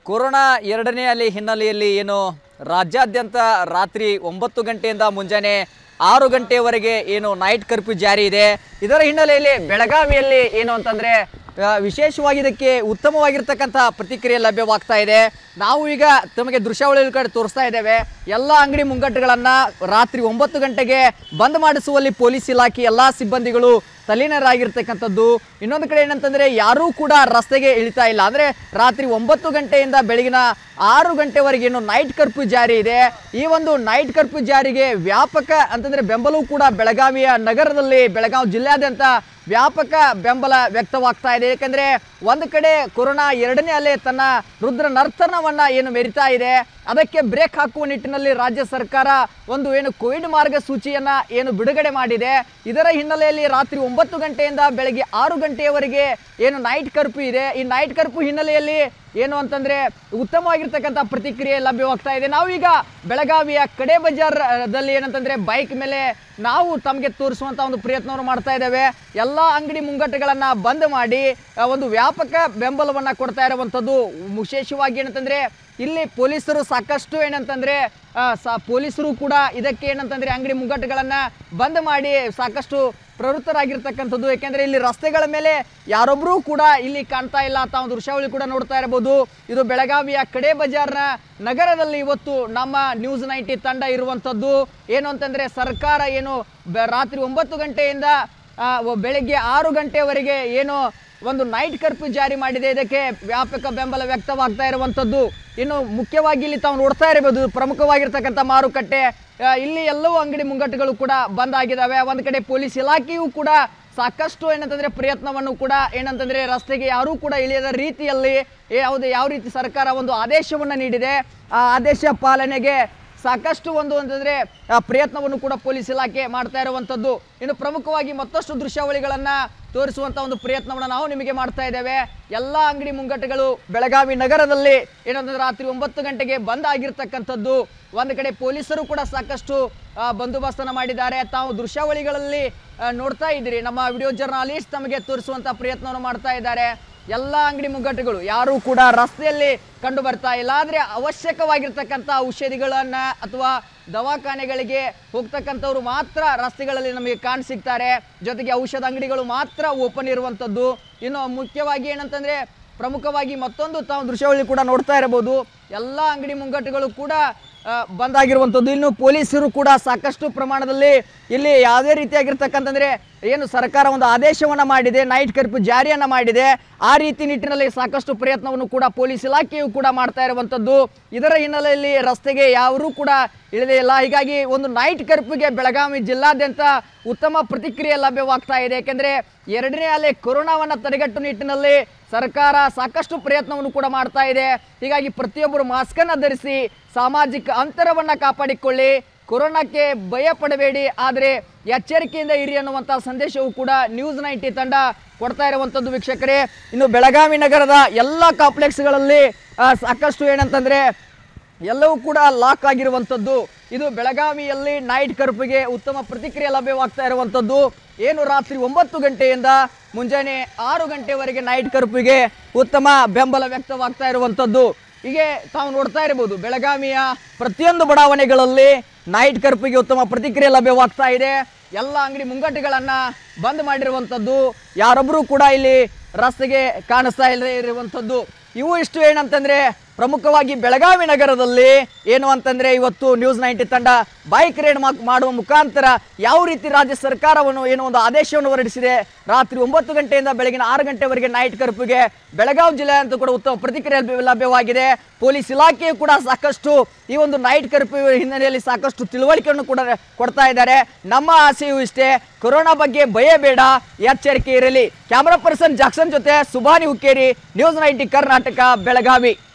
corona ಎರಡನೇ ಅಲೆ ಹಿನ್ನೆಲೆಯಲ್ಲಿ ಏನು ರಾಜ್ಯಾದ್ಯಂತ ರಾತ್ರಿ ಒಂಬತ್ತು ಗಂಟೆಯಿಂದ ಮುಂಜಾನೆ ಆರು ಗಂಟೆವರೆಗೆ ಏನು ನೈಟ್ ಕರ್ಫ್ಯೂ ಜಾರಿ ಇದೆ ಇದರ ಹಿನ್ನೆಲೆಯಲ್ಲಿ ಬೆಳಗಾವಿಯಲ್ಲಿ ಏನು ಅಂತಂದ್ರೆ ಆ, ವಿಶೇಷವಾಗಿ ಇದಕ್ಕೆ ಉತ್ತಮವಾಗಿರ್ತಕ್ಕಂಥ ಪ್ರತಿಕ್ರಿಯೆ ಲಭ್ಯವಾಗ್ತಾ ಇದೆ ನಾವು ಈಗ ತಮಗೆ ದೃಶ್ಯಾವಳಿ ಕಡೆ ತೋರಿಸ್ತಾ ಇದ್ದೇವೆ ಎಲ್ಲ ಅಂಗಡಿ ಮುಂಗಟ್ಟುಗಳನ್ನ ರಾತ್ರಿ ಒಂಬತ್ತು ಗಂಟೆಗೆ ಬಂದ್ ಮಾಡಿಸುವಲ್ಲಿ ಪೊಲೀಸ್ ಇಲಾಖೆ ಎಲ್ಲ ಸಿಬ್ಬಂದಿಗಳು ತಲ್ಲೀನರಾಗಿರ್ತಕ್ಕಂಥದ್ದು ಇನ್ನೊಂದು ಕಡೆ ಏನಂತಂದ್ರೆ ಯಾರೂ ಕೂಡ ರಸ್ತೆಗೆ ಇಳಿತಾ ಇಲ್ಲ ಅಂದ್ರೆ ರಾತ್ರಿ ಒಂಬತ್ತು ಗಂಟೆಯಿಂದ ಬೆಳಗಿನ ಆರು ಗಂಟೆವರೆಗೆ ಏನು ನೈಟ್ ಕರ್ಫ್ಯೂ ಜಾರಿ ಇದೆ ಈ ಒಂದು ನೈಟ್ ಕರ್ಫ್ಯೂ ಜಾರಿಗೆ ವ್ಯಾಪಕ ಅಂತಂದ್ರೆ ಬೆಂಬಲವೂ ಕೂಡ ಬೆಳಗಾವಿಯ ನಗರದಲ್ಲಿ ಬೆಳಗಾವಿ ಜಿಲ್ಲೆಯಾದ್ಯಂತ ವ್ಯಾಪಕ ಬೆಂಬಲ ವ್ಯಕ್ತವಾಗ್ತಾ ಇದೆ ಯಾಕಂದ್ರೆ ಒಂದು ಕಡೆ ಕೊರೋನಾ ಎರಡನೇ ಅಲೆ ತನ್ನ ರುದ್ರ ನರ್ತನವನ್ನ ಏನು ಮೆರಿತಾ ಇದೆ ಅದಕ್ಕೆ ಬ್ರೇಕ್ ಹಾಕುವ ನಿಟ್ಟಿನಲ್ಲಿ ರಾಜ್ಯ ಸರ್ಕಾರ ಒಂದು ಏನು ಕೋವಿಡ್ ಮಾರ್ಗಸೂಚಿಯನ್ನ ಏನು ಬಿಡುಗಡೆ ಮಾಡಿದೆ ಇದರ ಹಿನ್ನೆಲೆಯಲ್ಲಿ ರಾತ್ರಿ ಒಂಬತ್ತು ಗಂಟೆಯಿಂದ ಬೆಳಗ್ಗೆ ಆರು ಗಂಟೆಯವರೆಗೆ ಏನು ನೈಟ್ ಕರ್ಫ್ಯೂ ಇದೆ ಈ ನೈಟ್ ಕರ್ಫ್ಯೂ ಹಿನ್ನೆಲೆಯಲ್ಲಿ ಏನು ಅಂತಂದ್ರೆ ಉತ್ತಮವಾಗಿರ್ತಕ್ಕಂಥ ಪ್ರತಿಕ್ರಿಯೆ ಲಭ್ಯವಾಗ್ತಾ ಇದೆ ನಾವೀಗ ಬೆಳಗಾವಿಯ ಕಡೆ ಬಜಾರ್ ಆ, ದಲ್ಲಿ ಏನಂತಂದ್ರೆ ಬೈಕ್ ಮೇಲೆ ನಾವು ತಮಗೆ ತೋರಿಸುವಂತ ಒಂದು ಪ್ರಯತ್ನವನ್ನು ಮಾಡ್ತಾ ಇದ್ದೇವೆ ಎಲ್ಲ ಅಂಗಡಿ ಮುಂಗಟ್ಟುಗಳನ್ನ ಬಂದ್ ಮಾಡಿ ಆ, ಒಂದು ವ್ಯಾಪಕ ಬೆಂಬಲವನ್ನ ಕೊಡ್ತಾ ಇರುವಂಥದ್ದು ವಿಶೇಷವಾಗಿ ಏನಂತಂದ್ರೆ ಇಲ್ಲಿ ಪೊಲೀಸರು ಸಾಕಷ್ಟು ಏನಂತಂದ್ರೆ ಆ, ಸ ಪೊಲೀಸರು ಕೂಡ ಇದಕ್ಕೆ ಏನಂತಂದ್ರೆ ಅಂಗಡಿ ಮುಂಗಟ್ಟುಗಳನ್ನ ಬಂದ್ ಮಾಡಿ ಸಾಕಷ್ಟು ಪ್ರವೃತ್ತರಾಗಿರ್ತಕ್ಕಂಥದ್ದು ಯಾಕೆಂದ್ರೆ ಇಲ್ಲಿ ರಸ್ತೆಗಳ ಮೇಲೆ ಯಾರೊಬ್ಬರೂ ಕೂಡ ಇಲ್ಲಿ ಕಾಣ್ತಾ ಇಲ್ಲ ತಾವು ದೃಶ್ಯಾವಳಿ ಕೂಡ ನೋಡ್ತಾ ಇರಬಹುದು ಇದು ಬೆಳಗಾವಿಯ ಕಡೆ ಬಜಾರ್ನ ನಗರದಲ್ಲಿ ಇವತ್ತು ನಮ್ಮ ನ್ಯೂಸ್ ನೈಂಟಿ ತಂಡ ಇರುವಂಥದ್ದು ಏನು ಅಂತಂದ್ರೆ ಸರ್ಕಾರ ಏನು ಬೆ- ರಾತ್ರಿ ಒಂಬತ್ತು ಗಂಟೆಯಿಂದ ಆ, ಒ- ಬೆಳಗ್ಗೆ ಆರು ಗಂಟೆವರೆಗೆ ಏನು ಒಂದು ನೈಟ್ ಕರ್ಫ್ಯೂ ಜಾರಿ ಮಾಡಿದೆ ಇದಕ್ಕೆ ವ್ಯಾಪಕ ಬೆಂಬಲ ವ್ಯಕ್ತವಾಗ್ತಾ ಇರುವಂಥದ್ದು ಇನ್ನು ಮುಖ್ಯವಾಗಿ ಇಲ್ಲಿ ತಾವು ನೋಡ್ತಾ ಇರಬಹುದು ಪ್ರಮುಖವಾಗಿರ್ತಕ್ಕಂಥ ಮಾರುಕಟ್ಟೆ ಆ, ಇಲ್ಲಿ ಎಲ್ಲವೂ ಅಂಗಡಿ ಮುಂಗಟ್ಟುಗಳು ಕೂಡ ಬಂದ್ ಆಗಿದಾವೆ ಒಂದು ಕಡೆ ಪೊಲೀಸ್ ಇಲಾಖೆಯೂ ಕೂಡ ಸಾಕಷ್ಟು ಏನಂತಂದ್ರೆ ಪ್ರಯತ್ನವನ್ನು ಕೂಡ ಏನಂತಂದ್ರೆ ರಸ್ತೆಗೆ ಯಾರೂ ಕೂಡ ಇಳಿಯದ ರೀತಿಯಲ್ಲಿ ಯಾವುದೇ ಯಾವ ರೀತಿ ಸರ್ಕಾರ ಒಂದು ಆದೇಶವನ್ನು ನೀಡಿದೆ ಆ ಆದೇಶ ಪಾಲನೆಗೆ ಸಾಕಷ್ಟು ಒಂದು ಅಂತಂದ್ರೆ ಆ, ಪ್ರಯತ್ನವನ್ನು ಕೂಡ ಪೊಲೀಸ್ ಇಲಾಖೆ ಮಾಡ್ತಾ ಇರುವಂಥದ್ದು ಇನ್ನು ಪ್ರಮುಖವಾಗಿ ಮತ್ತಷ್ಟು ದೃಶ್ಯಾವಳಿಗಳನ್ನ ತೋರಿಸುವಂತ ಒಂದು ಪ್ರಯತ್ನವನ್ನು ನಾವು ನಿಮಗೆ ಮಾಡ್ತಾ ಇದ್ದೇವೆ ಎಲ್ಲ ಅಂಗಡಿ ಮುಂಗಟ್ಟುಗಳು ಬೆಳಗಾವಿ ನಗರದಲ್ಲಿ ಏನಂತಂದ್ರೆ ರಾತ್ರಿ ಒಂಬತ್ತು ಗಂಟೆಗೆ ಬಂದ್ ಆಗಿರ್ತಕ್ಕಂಥದ್ದು ಒಂದು ಕಡೆ ಪೊಲೀಸರು ಕೂಡ ಸಾಕಷ್ಟು ಆ, ಬಂದೋಬಸ್ತನ್ನ ಮಾಡಿದ್ದಾರೆ ತಾವು ದೃಶ್ಯಾವಳಿಗಳಲ್ಲಿ ಆ, ನೋಡ್ತಾ ಇದ್ದೀರಿ ನಮ್ಮ ವಿಡಿಯೋ ಜರ್ನಾಲಿಸ್ಟ್ ತಮಗೆ ತೋರಿಸುವಂತ ಪ್ರಯತ್ನವನ್ನು ಮಾಡ್ತಾ ಇದ್ದಾರೆ ಎಲ್ಲ ಅಂಗಡಿ ಮುಂಗಟ್ಟುಗಳು ಯಾರೂ ಕೂಡ ರಸ್ತೆಯಲ್ಲಿ ಕಂಡು ಬರ್ತಾ ಇಲ್ಲ ಆದ್ರೆ ಅವಶ್ಯಕವಾಗಿರ್ತಕ್ಕಂಥ ಔಷಧಿಗಳನ್ನ ಅಥವಾ ದವಾಖಾನೆಗಳಿಗೆ ಹೋಗ್ತಕ್ಕಂಥವ್ರು ಮಾತ್ರ ರಸ್ತೆಗಳಲ್ಲಿ ನಮಗೆ ಕಾಣ್ ಸಿಗ್ತಾರೆ ಜೊತೆಗೆ ಔಷಧ ಅಂಗಡಿಗಳು ಮಾತ್ರ ಓಪನ್ ಇರುವಂಥದ್ದು ಇನ್ನು ಮುಖ್ಯವಾಗಿ ಏನಂತಂದ್ರೆ ಪ್ರಮುಖವಾಗಿ ಮತ್ತೊಂದು ತಾವು ದೃಶ್ಯಾವಳಿ ಕೂಡ ನೋಡ್ತಾ ಇರಬಹುದು ಎಲ್ಲ ಅಂಗಡಿ ಮುಂಗಟ್ಟುಗಳು ಕೂಡ ಆ, ಬಂದಾಗಿರುವಂಥದ್ದು ಇನ್ನು ಪೊಲೀಸರು ಕೂಡ ಸಾಕಷ್ಟು ಪ್ರಮಾಣದಲ್ಲಿ ಇಲ್ಲಿ ಯಾವುದೇ ರೀತಿಯಾಗಿರ್ತಕ್ಕಂತಂದ್ರೆ ಏನು ಸರ್ಕಾರ ಒಂದು ಆದೇಶವನ್ನ ಮಾಡಿದೆ ನೈಟ್ ಕರ್ಫ್ಯೂ ಜಾರಿಯನ್ನ ಮಾಡಿದೆ ಆ ರೀತಿ ನಿಟ್ಟಿನಲ್ಲಿ ಸಾಕಷ್ಟು ಪ್ರಯತ್ನವನ್ನು ಕೂಡ ಪೊಲೀಸ್ ಇಲಾಖೆಯು ಕೂಡ ಮಾಡ್ತಾ ಇರುವಂಥದ್ದು ಇದರ ಹಿನ್ನೆಲೆಯಲ್ಲಿ ರಸ್ತೆಗೆ ಯಾರೂ ಕೂಡ ಇಳಿದೇ ಇಲ್ಲ ಹೀಗಾಗಿ ಒಂದು ನೈಟ್ ಕರ್ಫ್ಯೂಗೆ ಬೆಳಗಾವಿ ಜಿಲ್ಲಾದ್ಯಂತ ಉತ್ತಮ ಪ್ರತಿಕ್ರಿಯೆ ಲಭ್ಯವಾಗ್ತಾ ಇದೆ ಯಾಕೆಂದ್ರೆ ಎರಡನೇ ಅಲೆ ಕೊರೋನಾವನ್ನ ತಡೆಗಟ್ಟು ನಿಟ್ಟಿನಲ್ಲಿ ಸರ್ಕಾರ ಸಾಕಷ್ಟು ಪ್ರಯತ್ನವನ್ನು ಕೂಡ ಮಾಡ್ತಾ ಇದೆ ಹೀಗಾಗಿ ಪ್ರತಿಯೊಬ್ಬರು ಮಾಸ್ಕ್ ಅನ್ನ ಧರಿಸಿ ಸಾಮಾಜಿಕ ಅಂತರವನ್ನ ಕಾಪಾಡಿಕೊಳ್ಳಿ ಕೊರೋನಾಕ್ಕೆ ಭಯ ಪಡಬೇಡಿ ಆದರೆ ಎಚ್ಚರಿಕೆಯಿಂದ ಇರಿ ಅನ್ನುವಂಥ ಸಂದೇಶವು ಕೂಡ ನ್ಯೂಸ್ ನೈಂಟಿ ತಂಡ ಕೊಡ್ತಾ ಇರುವಂಥದ್ದು ವೀಕ್ಷಕರೇ ಇನ್ನು ಬೆಳಗಾವಿ ನಗರದ ಎಲ್ಲ ಕಾಂಪ್ಲೆಕ್ಸ್ಗಳಲ್ಲಿ ಆ, ಸಾಕಷ್ಟು ಏನಂತಂದ್ರೆ ಎಲ್ಲವೂ ಕೂಡ ಲಾಕ್ ಆಗಿರುವಂಥದ್ದು ಇದು ಬೆಳಗಾವಿಯಲ್ಲಿ ನೈಟ್ ಕರ್ಫ್ಯೂಗೆ ಉತ್ತಮ ಪ್ರತಿಕ್ರಿಯೆ ಲಭ್ಯವಾಗ್ತಾ ಇರುವಂಥದ್ದು ಏನು ರಾತ್ರಿ ಒಂಬತ್ತು ಗಂಟೆಯಿಂದ ಮುಂಜಾನೆ ಆರು ಗಂಟೆವರೆಗೆ ನೈಟ್ ಕರ್ಫ್ಯೂಗೆ ಉತ್ತಮ ಬೆಂಬಲ ವ್ಯಕ್ತವಾಗ್ತಾ ಇರುವಂಥದ್ದು ಹೀಗೆ ತಾವು ನೋಡ್ತಾ ಇರಬಹುದು ಬೆಳಗಾವಿಯ ಪ್ರತಿಯೊಂದು ಬಡಾವಣೆಗಳಲ್ಲಿ ನೈಟ್ ಕರ್ಫ್ಯೂಗೆ ಉತ್ತಮ ಪ್ರತಿಕ್ರಿಯೆ ಲಭ್ಯವಾಗ್ತಾ ಇದೆ ಎಲ್ಲ ಅಂಗಡಿ ಮುಂಗಟ್ಟುಗಳನ್ನ ಬಂದ್ ಮಾಡಿರುವಂಥದ್ದು ಯಾರೊಬ್ಬರು ಕೂಡ ಇಲ್ಲಿ ರಸ್ತೆಗೆ ಕಾಣಿಸ್ತಾ ಇಲ್ಲದೆ ಇರುವಂಥದ್ದು ಇವು ಇಷ್ಟು ಏನಂತಂದ್ರೆ ಪ್ರಮುಖವಾಗಿ ಬೆಳಗಾವಿ ನಗರದಲ್ಲಿ ಏನು ಅಂತಂದ್ರೆ ಇವತ್ತು ನ್ಯೂಸ್ ನೈಂಟಿ ತಂಡ ಬೈಕ್ ರೇಡ್ ಮಾಡುವ ಮುಖಾಂತರ ಯಾವ ರೀತಿ ರಾಜ್ಯ ಸರ್ಕಾರವನ್ನು ಏನೋ ಒಂದು ಆದೇಶವನ್ನು ಹೊರಡಿಸಿದೆ ರಾತ್ರಿ ಒಂಬತ್ತು ಗಂಟೆಯಿಂದ ಬೆಳಗಿನ ಆರು ಗಂಟೆವರೆಗೆ ನೈಟ್ ಕರ್ಫ್ಯೂಗೆ ಬೆಳಗಾವಿ ಜಿಲ್ಲೆ ಅಂತ ಕೂಡ ಉತ್ತಮ ಪ್ರತಿಕ್ರಿಯೆ ಲಭ್ಯ- ಲಭ್ಯವಾಗಿದೆ ಪೊಲೀಸ್ ಇಲಾಖೆಯು ಕೂಡ ಸಾಕಷ್ಟು ಈ ಒಂದು ನೈಟ್ ಕರ್ಫ್ಯೂ ಹಿನ್ನೆಲೆಯಲ್ಲಿ ಸಾಕಷ್ಟು ತಿಳುವಳಿಕೆಯನ್ನು ಕೂಡ ಕೊಡ್ತಾ ಇದ್ದಾರೆ ನಮ್ಮ ಆಸೆಯೂ ಇಷ್ಟೇ ಕೊರೋನಾ ಬಗ್ಗೆ ಭಯ ಬೇಡ ಎಚ್ಚರಿಕೆ ಇರಲಿ ಕ್ಯಾಮರಾ ಪರ್ಸನ್ ಜಾಕ್ಸನ್ ಜೊತೆ ಸುಭಾನಿ ಹುಕ್ಕೇರಿ ನ್ಯೂಸ್ ನೈಂಟಿ ಕರ್ನಾಟಕ ಬೆಳಗಾವಿ